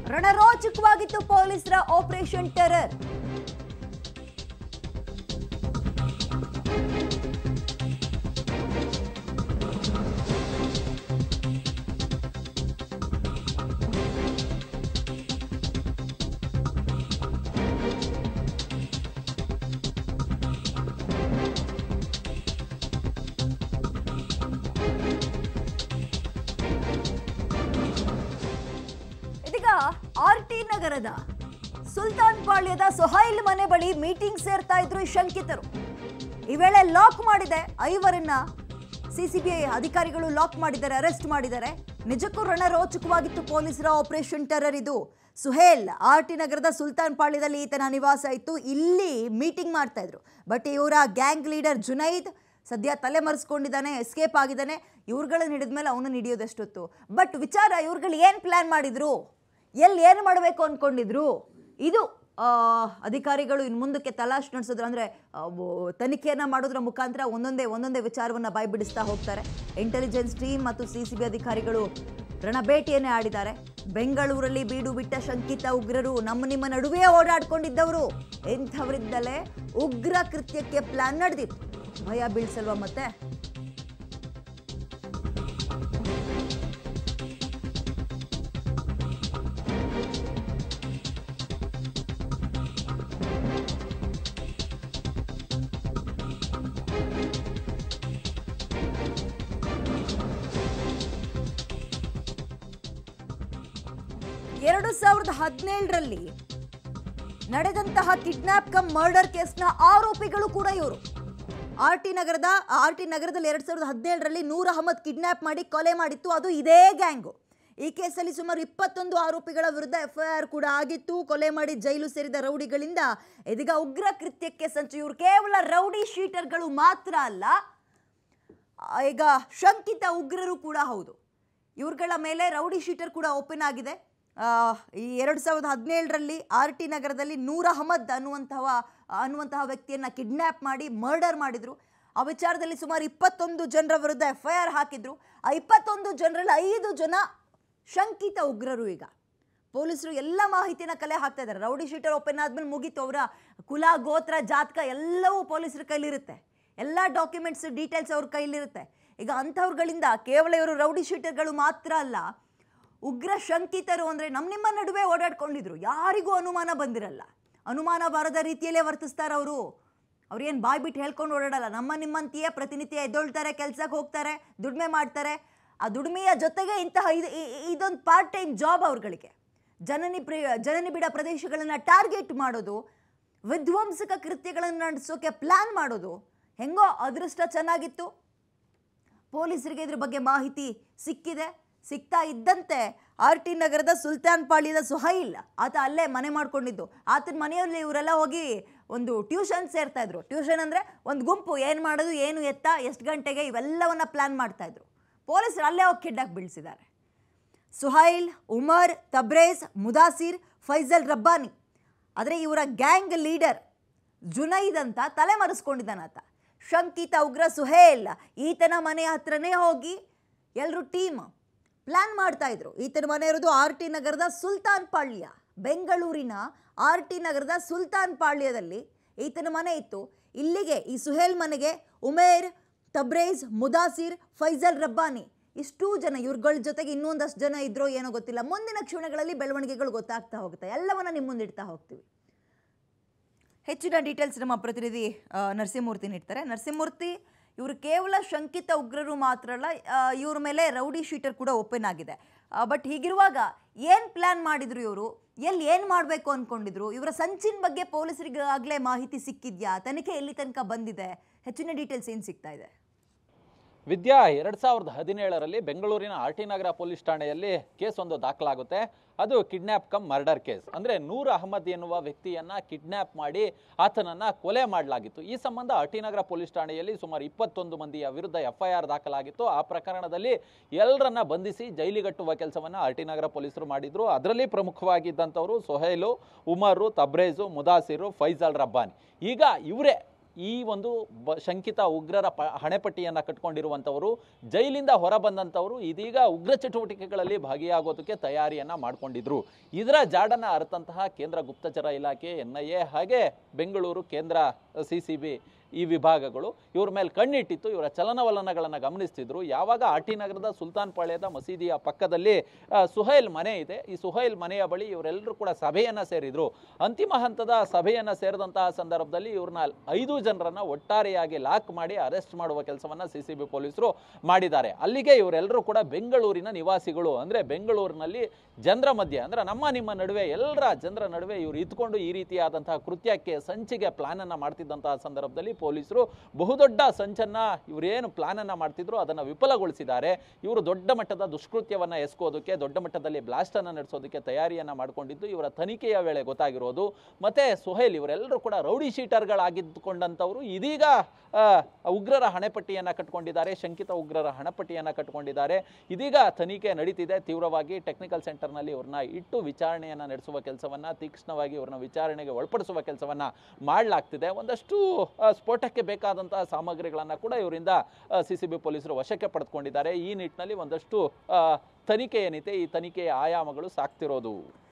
ರಣರೋಚಕವಾಗಿತ್ತು ಪೊಲೀಸರ operation terror ಇದೀಗ R T ನಗರದ ಸುಲ್ತಾನ್ ಪಾಳ್ಯದ ಸೊಹೈಲ್ ಮನೆ ಬಳಿ ಮೀಟಿಂಗ್ ಸೇರ್ತಾ ಇದ್ರು ಈ ಶಂಕಿತರು ಈ ವೇಳೆ ಲಾಕ್ ಮಾಡಿದೆ ಐವರನ್ನ ಸಿಸಿಬಿ ಅಧಿಕಾರಿಗಳು ಲಾಕ್ ಮಾಡಿದ್ದಾರೆ ಅರೆಸ್ಟ್ ಮಾಡಿದ್ದಾರೆ ನಿಜಕ್ಕೂ ರಣರೋಚಕವಾಗಿತ್ತು ಪೊಲೀಸರ ಆಪರೇಷನ್ ಟೆರರ್ ಇದು ಸುಹೇಲ್ ಆರ್ ಟಿ ನಗರದ ಸುಲ್ತಾನ್ ಪಾಳ್ಯದಲ್ಲಿ ಈತನ ನಿವಾಸ ಇತ್ತು ಇಲ್ಲಿ ಮೀಟಿಂಗ್ ಮಾಡ್ತಾ ಇದ್ರು ಬಟ್ ಇವರ ಗ್ಯಾಂಗ್ ಲೀಡರ್ ಜುನೈದ್ ಸದ್ಯ ತಲೆ ಮರೆಸ್ಕೊಂಡಿದ್ದಾನೆ ಎಸ್ಕೇಪ್ ಆಗಿದ್ದಾನೆ ಇವ್ರುಗಳನ್ನ ಹಿಡಿದ್ಮೇಲೆ ಅವನನ್ನು ಹಿಡಿಯೋದೆಷ್ಟೊತ್ತು ಬಟ್ ವಿಚಾರ ಇವ್ರುಗಳು ಏನು ಪ್ಲಾನ್ ಮಾಡಿದ್ರು ಎಲ್ಲಿ ಏನು ಮಾಡಬೇಕು ಅಂದ್ಕೊಂಡಿದ್ರು ಇದು ಆ, ಅಧಿಕಾರಿಗಳು ಇನ್ನು ಮುಂದಕ್ಕೆ ತಲಾಶ್ ನಡೆಸಿದ್ರು ಅಂದರೆ ತನಿಖೆಯನ್ನು ಮಾಡೋದ್ರ ಮುಖಾಂತರ ಒಂದೊಂದೇ ಒಂದೊಂದೇ ವಿಚಾರವನ್ನು ಬಾಯ್ಬಿಡಿಸ್ತಾ ಹೋಗ್ತಾರೆ ಇಂಟೆಲಿಜೆನ್ಸ್ ಟೀಮ್ ಮತ್ತು ಸಿ ಸಿ ಬಿ ಅಧಿಕಾರಿಗಳು ರಣಬೇಟೆಯನ್ನೇ ಆಡಿದ್ದಾರೆ ಬೆಂಗಳೂರಲ್ಲಿ ಬೀಡು ಬಿಟ್ಟ ಶಂಕಿತ ಉಗ್ರರು ನಮ್ಮ ನಿಮ್ಮ ನಡುವೆ ಓಡಾಡ್ಕೊಂಡಿದ್ದವರು ಇಂಥವರಿದ್ದಲೇ ಉಗ್ರ ಕೃತ್ಯಕ್ಕೆ ಪ್ಲಾನ್ ನಡೆದಿತ್ತು ಭಯ ಬೀಳ್ಸಲ್ವಾ ಮತ್ತೆ ಎರಡು ಸಾವಿರದ ಹದಿನೇಳರಲ್ಲಿ ನಡೆದಂತಹ ಕಿಡ್ನಾಪ್ ಕಮ್ ಮರ್ಡರ್ ಕೇಸ್ನ ಆರೋಪಿಗಳು ಕೂಡ ಇವರು ಆರ್ ಟಿ ನಗರದ ಆರ್ ಟಿ ನಗರದಲ್ಲಿ ಎರಡ್ ಸಾವಿರದ ಹದಿನೇಳರಲ್ಲಿ ನೂರ್ ಅಹಮದ್ ಕಿಡ್ನಾಪ್ ಮಾಡಿ ಕೊಲೆ ಮಾಡಿತ್ತು ಅದು ಇದೇ ಗ್ಯಾಂಗು ಈ ಕೇಸಲ್ಲಿ ಸುಮಾರು ಇಪ್ಪತ್ತೊಂದು ಆರೋಪಿಗಳ ವಿರುದ್ಧ ಎಫ್ಐಆರ್ ಕೂಡ ಆಗಿತ್ತು ಕೊಲೆ ಮಾಡಿ ಜೈಲು ಸೇರಿದ ರೌಡಿಗಳಿಂದ ಇದೀಗ ಉಗ್ರ ಕೃತ್ಯಕ್ಕೆ ಸಂಚು ಇವರು ಕೇವಲ ರೌಡಿ ಶೀಟರ್ಗಳು ಮಾತ್ರ ಅಲ್ಲ ಆ, ಈಗ ಶಂಕಿತ ಉಗ್ರರು ಕೂಡ ಹೌದು ಇವ್ರುಗಳ ಮೇಲೆ ರೌಡಿ ಶೀಟರ್ ಕೂಡ ಓಪನ್ ಆಗಿದೆ ಆ, ಈ ಎರಡು ಸಾವಿರದ ಹದಿನೇಳರಲ್ಲಿ ಆರ್ ಟಿ ನಗರದಲ್ಲಿ ನೂರ್ ಅಹಮದ್ ಅನ್ನುವಂತಹ ಅನ್ನುವಂತಹ ವ್ಯಕ್ತಿಯನ್ನ ಕಿಡ್ನ್ಯಾಪ್ ಮಾಡಿ ಮರ್ಡರ್ ಮಾಡಿದ್ರು ಆ ವಿಚಾರದಲ್ಲಿ ಸುಮಾರು ಇಪ್ಪತ್ತೊಂದು ಜನರ ವಿರುದ್ಧ ಎಫ್ ಐ ಆರ್ ಹಾಕಿದ್ರು ಆ ಇಪ್ಪತ್ತೊಂದು ಜನರಲ್ಲಿ ಐದು ಜನ ಶಂಕಿತ ಉಗ್ರರು ಈಗ ಪೊಲೀಸರು ಎಲ್ಲ ಮಾಹಿತಿನ ಕಲೆ ಹಾಕ್ತಾ ಇದ್ದಾರೆ ರೌಡಿ ಶೀಟರ್ ಓಪನ್ ಆದ್ಮೇಲೆ ಮುಗೀತು ಅವರ ಕುಲ ಗೋತ್ರ ಜಾತಕ ಎಲ್ಲವೂ ಪೊಲೀಸರ ಕೈಲಿರುತ್ತೆ ಎಲ್ಲ ಡಾಕ್ಯುಮೆಂಟ್ಸ್ ಡೀಟೇಲ್ಸ್ ಅವ್ರ ಕೈಲಿರುತ್ತೆ ಈಗ ಅಂಥವ್ರುಗಳಿಂದ ಕೇವಲ ಇವರು ರೌಡಿ ಶೀಟರ್ಗಳು ಮಾತ್ರ ಅಲ್ಲ ಉಗ್ರ ಶಂಕಿತರು ಅಂದರೆ ನಮ್ಮ ನಿಮ್ಮ ನಡುವೆ ಓಡಾಡ್ಕೊಂಡಿದ್ರು ಯಾರಿಗೂ ಅನುಮಾನ ಬಂದಿರಲ್ಲ ಅನುಮಾನ ಬಾರದ ರೀತಿಯಲ್ಲೇ ವರ್ತಿಸ್ತಾರೆ ಅವರು ಅವ್ರೇನು ಬಾಯ್ ಬಿಟ್ಟು ಹೇಳ್ಕೊಂಡು ಓಡಾಡಲ್ಲ ನಮ್ಮ ನಿಮ್ಮಂತೆಯೇ ಪ್ರತಿನಿತ್ಯ ಎದ್ದೊಳ್ತಾರೆ ಕೆಲ್ಸಕ್ಕೆ ಹೋಗ್ತಾರೆ ದುಡಿಮೆ ಮಾಡ್ತಾರೆ ಆ ದುಡಿಮೆಯ ಜೊತೆಗೆ ಇಂತಹ ಇದು- ಇ- ಇ- ಇದೊಂದು ಪಾರ್ಟ್ ಟೈಮ್ ಜಾಬ್ ಅವ್ರುಗಳಿಗೆ ಜನನಿ ಪ್ರಿ ಜನನಿ ಬಿಡ ಪ್ರದೇಶಗಳನ್ನು ಟಾರ್ಗೆಟ್ ಮಾಡೋದು ವಿಧ್ವಂಸಕ ಕೃತ್ಯಗಳನ್ನು ನಡೆಸೋಕೆ ಪ್ಲಾನ್ ಮಾಡೋದು ಹೆಂಗೋ ಅದೃಷ್ಟ ಚೆನ್ನಾಗಿತ್ತು ಪೊಲೀಸರಿಗೆ ಇದ್ರ ಬಗ್ಗೆ ಮಾಹಿತಿ ಸಿಕ್ಕಿದೆ ಸಿಗ್ತಾ ಇದ್ದಂತೆ ಆರ್ ಟಿ ನಗರದ ಸುಲ್ತಾನ್ ಪಾಳ್ಯದ ಸುಹೈಲ್ ಆತ ಅಲ್ಲೇ ಮನೆ ಮಾಡ್ಕೊಂಡಿದ್ದು ಆತನ ಮನೆಯಲ್ಲಿ ಇವರೆಲ್ಲ ಹೋಗಿ ಒಂದು ಟ್ಯೂಷನ್ ಸೇರ್ತಾ ಇದ್ರು ಟ್ಯೂಷನ್ ಅಂದರೆ ಒಂದು ಗುಂಪು ಏನು ಮಾಡೋದು ಏನು ಎತ್ತ ಎಷ್ಟು ಗಂಟೆಗೆ ಇವೆಲ್ಲವನ್ನ ಪ್ಲಾನ್ ಮಾಡ್ತಾ ಇದ್ರು ಪೊಲೀಸರು ಅಲ್ಲೇ ಹೋಗಿ ಕಿಡ್ಡಾಗಿ ಬೀಳಿಸಿದ್ದಾರೆ ಸುಹೈಲ್ ಉಮರ್ ತಬ್ರೇಜ್ ಮುದಾಸಿರ್ ಫೈಜಲ್ ರಬ್ಬಾನಿ ಆದರೆ ಇವರ ಗ್ಯಾಂಗ್ ಲೀಡರ್ ಜುನೈದ್ ಅಂತ ತಲೆ ಮರೆಸ್ಕೊಂಡಿದ್ದಾನಾತ ಶಂಕಿತ ಉಗ್ರ ಸುಹೇಲ್ ಈತನ ಮನೆ ಹತ್ರನೇ ಹೋಗಿ ಎಲ್ಲರೂ ಟೀಮ್ ಪ್ಲಾನ್ ಮಾಡ್ತಾ ಇದ್ರು ಈತನ ಮನೆ ಇರೋದು ಆರ್ ಟಿ ನಗರದ ಸುಲ್ತಾನ್ ಪಾಳ್ಯ ಬೆಂಗಳೂರಿನ ಆರ್ ಟಿ ನಗರದ ಸುಲ್ತಾನ್ ಪಾಳ್ಯದಲ್ಲಿ ಈತನ ಮನೆ ಇತ್ತು ಇಲ್ಲಿಗೆ ಈ ಸುಹೇಲ್ ಮನೆಗೆ ಉಮೇರ್ ತಬ್ರೇಜ್ ಮುದಾಸಿರ್ ಫೈಜಲ್ ರಬ್ಬಾನಿ ಇಷ್ಟೂ ಜನ ಇವ್ರಗಳ ಜೊತೆಗೆ ಇನ್ನೊಂದಷ್ಟು ಜನ ಇದ್ರೋ ಏನೋ ಗೊತ್ತಿಲ್ಲ ಮುಂದಿನ ಕ್ಷಣಗಳಲ್ಲಿ ಬೆಳವಣಿಗೆಗಳು ಗೊತ್ತಾಗ್ತಾ ಹೋಗುತ್ತೆ ಎಲ್ಲವನ್ನ ನಿಮ್ಮ ಮುಂದಿಡ್ತಾ ಹೋಗ್ತೀವಿ ಹೆಚ್ಚಿನ ಡೀಟೇಲ್ಸ್ ನಮ್ಮ ಪ್ರತಿನಿಧಿ ಆ, ನರಸಿಂಹಮೂರ್ತಿ ನೀಡ್ತಾರೆ ನರಸಿಂಹಮೂರ್ತಿ ಇವರು ಕೇವಲ ಶಂಕಿತ ಉಗ್ರರು ಮಾತ್ರ ಅಲ್ಲ ಆ, ಇವ್ರ ಮೇಲೆ ರೌಡಿ ಶೀಟರ್ ಕೂಡ ಓಪನ್ ಆಗಿದೆ ಬಟ್ ಹೀಗಿರುವಾಗ ಏನು ಪ್ಲಾನ್ ಮಾಡಿದ್ರು ಇವರು ಎಲ್ಲಿ ಏನು ಮಾಡಬೇಕು ಅಂದ್ಕೊಂಡಿದ್ರು ಇವರ ಸಂಚಿನ ಬಗ್ಗೆ ಪೊಲೀಸರಿಗೆ ಆಗಲೇ ಮಾಹಿತಿ ಸಿಕ್ಕಿದ್ಯಾ ತನಿಖೆ ಎಲ್ಲಿ ತನಕ ಬಂದಿದೆ ಹೆಚ್ಚಿನ ಡೀಟೇಲ್ಸ್ ಏನು ಸಿಗ್ತಾ ಇದೆ ವಿದ್ಯಾ ಎರಡ್ ಸಾವಿರದ ಹದಿನೇಳರಲ್ಲಿ ಬೆಂಗಳೂರಿನ ಆರ್ ಟಿ ನಗರ ಪೊಲೀಸ್ ಠಾಣೆಯಲ್ಲಿ ಕೇಸ್ ಒಂದು ದಾಖಲಾಗುತ್ತೆ ಅದು ಕಿಡ್ನ್ಯಾಪ್ ಕಮ್ ಮರ್ಡರ್ ಕೇಸ್ ಅಂದ್ರೆ ನೂರ್ ಅಹಮದ್ ಎನ್ನುವ ವ್ಯಕ್ತಿಯನ್ನ ಕಿಡ್ನ್ಯಾಪ್ ಮಾಡಿ ಆತನನ್ನ ಕೊಲೆ ಮಾಡಲಾಗಿತ್ತು ಈ ಸಂಬಂಧ ಆರ್ ಟಿ ನಗರ ಪೊಲೀಸ್ ಠಾಣೆಯಲ್ಲಿ ಸುಮಾರು ಇಪ್ಪತ್ತೊಂದು ಮಂದಿಯ ವಿರುದ್ಧ ಎಫ್ ಐ ಆರ್ ದಾಖಲಾಗಿತ್ತು ಆ ಪ್ರಕರಣದಲ್ಲಿ ಎಲ್ಲರನ್ನ ಬಂಧಿಸಿ ಜೈಲಿಗಟ್ಟುವ ಕೆಲಸವನ್ನ ಆರ್ ಟಿ ನಗರ ಪೊಲೀಸರು ಮಾಡಿದ್ರು ಅದರಲ್ಲಿ ಪ್ರಮುಖವಾಗಿದ್ದಂಥವರು ಸೊಹೇಲು ಉಮರು ತಬ್ರೇಜು ಮುದಾಸಿರು ಫೈಜಲ್ ರಬ್ಬಾನಿ ಈಗ ಇವರೇ ಈ ಒಂದು ಬ ಶಂಕಿತ ಉಗ್ರರ ಪ ಹಣೆಪಟ್ಟಿಯನ್ನು ಕಟ್ಕೊಂಡಿರುವಂಥವರು ಜೈಲಿಂದ ಹೊರ ಬಂದಂಥವರು ಇದೀಗ ಉಗ್ರ ಚಟುವಟಿಕೆಗಳಲ್ಲಿ ಭಾಗಿಯಾಗೋದಕ್ಕೆ ತಯಾರಿಯನ್ನ ಮಾಡ್ಕೊಂಡಿದ್ರು ಇದರ ಜಾಡನ್ನ ಅರ್ಥಂತಹ ಕೇಂದ್ರ ಗುಪ್ತಚರ ಇಲಾಖೆ ಎನ್ ಐ ಎ ಹಾಗೆ ಬೆಂಗಳೂರು ಕೇಂದ್ರ ಸಿ ಸಿ ಬಿ ಈ ವಿಭಾಗಗಳು ಇವ್ರ ಮೇಲೆ ಕಣ್ಣಿಟ್ಟಿತ್ತು ಇವರ ಚಲನವಲನಗಳನ್ನು ಗಮನಿಸ್ತಿದ್ರು ಯಾವಾಗ ಆರ್ ಟಿ ನಗರದ ಸುಲ್ತಾನ್ ಪಾಳ್ಯದ ಮಸೀದಿಯ ಪಕ್ಕದಲ್ಲಿ ಆ, ಸುಹೈಲ್ ಮನೆ ಇದೆ ಈ ಸುಹೈಲ್ ಮನೆಯ ಬಳಿ ಇವರೆಲ್ಲರೂ ಕೂಡ ಸಭೆಯನ್ನ ಸೇರಿದ್ರು ಅಂತಿಮ ಹಂತದ ಸಭೆಯನ್ನ ಸೇರಿದಂತಹ ಸಂದರ್ಭದಲ್ಲಿ ಇವ್ರನ್ನ ಐದು ಜನರನ್ನ ಒಟ್ಟಾರೆಯಾಗಿ ಲಾಕ್ ಮಾಡಿ ಅರೆಸ್ಟ್ ಮಾಡುವ ಕೆಲಸವನ್ನ ಸಿ ಸಿ ಬಿ ಪೊಲೀಸರು ಮಾಡಿದ್ದಾರೆ ಅಲ್ಲಿಗೆ ಇವರೆಲ್ಲರೂ ಕೂಡ ಬೆಂಗಳೂರಿನ ನಿವಾಸಿಗಳು ಅಂದ್ರೆ ಬೆಂಗಳೂರಿನಲ್ಲಿ ಜನರ ಮಧ್ಯೆ ಅಂದ್ರೆ ನಮ್ಮ ನಿಮ್ಮ ನಡುವೆ ಎಲ್ಲರ ಜನರ ನಡುವೆ ಇವರು ಇದ್ಕೊಂಡು ಈ ರೀತಿಯಾದಂತಹ ಕೃತ್ಯಕ್ಕೆ ಸಂಚಿಗೆ ಪ್ಲಾನ್ ಅನ್ನ ಮಾಡ್ತಿದ್ದಂತಹ ಸಂದರ್ಭದಲ್ಲಿ ಪೊಲೀಸರು ಬಹುದೊಡ್ಡ ಸಂಚನ್ನ ಇವರೇನು ಪ್ಲಾನ್ ಅನ್ನ ಮಾಡ್ತಿದ್ರು ಅದನ್ನ ವಿಫಲಗೊಳಿಸಿದ್ದಾರೆ ಇವರು ದೊಡ್ಡ ಮಟ್ಟದ ದುಷ್ಕೃತ್ಯವನ್ನ ಎಸ್ಕೋದಕ್ಕೆ ದೊಡ್ಡ ಮಟ್ಟದಲ್ಲಿ ಬ್ಲಾಸ್ಟ್ ಅನ್ನ ನಡೆಸೋದಕ್ಕೆ ತಯಾರಿಯನ್ನ ಮಾಡ್ಕೊಂಡಿದ್ದು ಇವರ ತನಿಖೆಯ ವೇಳೆ ಗೊತ್ತಾಗಿರೋದು ಮತ್ತೆ ಸುಹೇಲ್ ಇವರೆಲ್ಲರೂ ಕೂಡ ರೌಡಿ ಶೀಟರ್ಗಳಾಗಿದ್ದುಕೊಂಡಂಥವ್ರು ಇದೀಗ ಆ, ಉಗ್ರರ ಹಣೆಪಟ್ಟಿಯನ್ನ ಕಟ್ಕೊಂಡಿದ್ದಾರೆ ಶಂಕಿತ ಉಗ್ರರ ಹಣಪಟ್ಟಿಯನ್ನ ಕಟ್ಕೊಂಡಿದ್ದಾರೆ ಇದೀಗ ತನಿಖೆ ನಡೀತಿದೆ ತೀವ್ರವಾಗಿ ಟೆಕ್ನಿಕಲ್ ಸೆಂಟರ್ನಲ್ಲಿ ಇವ್ರನ್ನ ಇಟ್ಟು ವಿಚಾರಣೆಯನ್ನ ನಡೆಸುವ ಕೆಲಸವನ್ನ ತೀಕ್ಷ್ಣವಾಗಿ ಇವ್ರನ್ನ ವಿಚಾರಣೆಗೆ ಒಳಪಡಿಸುವ ಕೆಲಸವನ್ನ ಮಾಡಲಾಗ್ತಿದೆ ಒಂದಷ್ಟು ಆ, ಸ್ಫೋಟಕ್ಕೆ ಬೇಕಾದಂತಹ ಸಾಮಗ್ರಿಗಳನ್ನ ಕೂಡ ಇವರಿಂದ ಸಿ ಸಿ ಬಿ ಪೊಲೀಸರು ವಶಕ್ಕೆ ಪಡೆದುಕೊಂಡಿದ್ದಾರೆ ಈ ನಿಟ್ಟಿನಲ್ಲಿ ಒಂದಷ್ಟು ಆ, ತನಿಖೆ ಏನಿದೆ ಈ ತನಿಖೆಯ ಆಯಾಮಗಳು ಸಾಕ್ತಿರೋದು